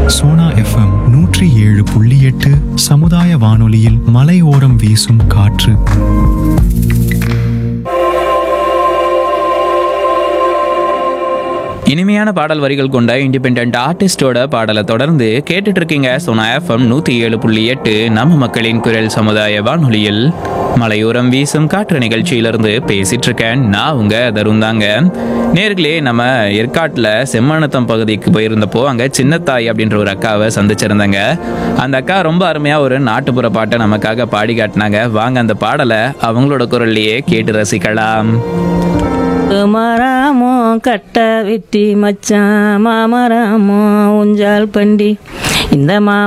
Sona FM நூற்றி ஏழு புள்ளி எட்டு சமுதாய வானொலியில் மலையோரம் வீசும் காற்று இனிமையான பாடல் வரிகள் கொண்ட இண்டிபெண்ட் ஆர்டிஸ்டோட பாடலை தொடர்ந்து கேட்டுட்டு இருக்கீங்க சோனா எஃப்எம் நூற்றி ஏழு புள்ளி எட்டு நம்ம மக்களின் குரல் சமுதாய வானொலியில் மலையோரம் வீசும் காற்று நிகழ்ச்சியிலிருந்து பேசிட்டு இருக்கேன் நான் உங்க தருண் தாங்க நேர்களே நம்ம ஏற்காட்டில் செம்மணத்தம் பகுதிக்கு போயிருந்தப்போ அங்கே சின்னத்தாய் அப்படின்ற ஒரு அக்காவை சந்திச்சிருந்தாங்க அந்த அக்கா ரொம்ப அருமையாக ஒரு நாட்டுப்புற பாட்டை நமக்காக பாடி காட்டினாங்க வாங்க அந்த பாடலை அவங்களோட குரல்லையே கேட்டு ரசிக்கலாம் மரமோ கட்ட வெட்டி மச்சான் மாமரமோ ஊஞ்சால் பண்டி இந்த மா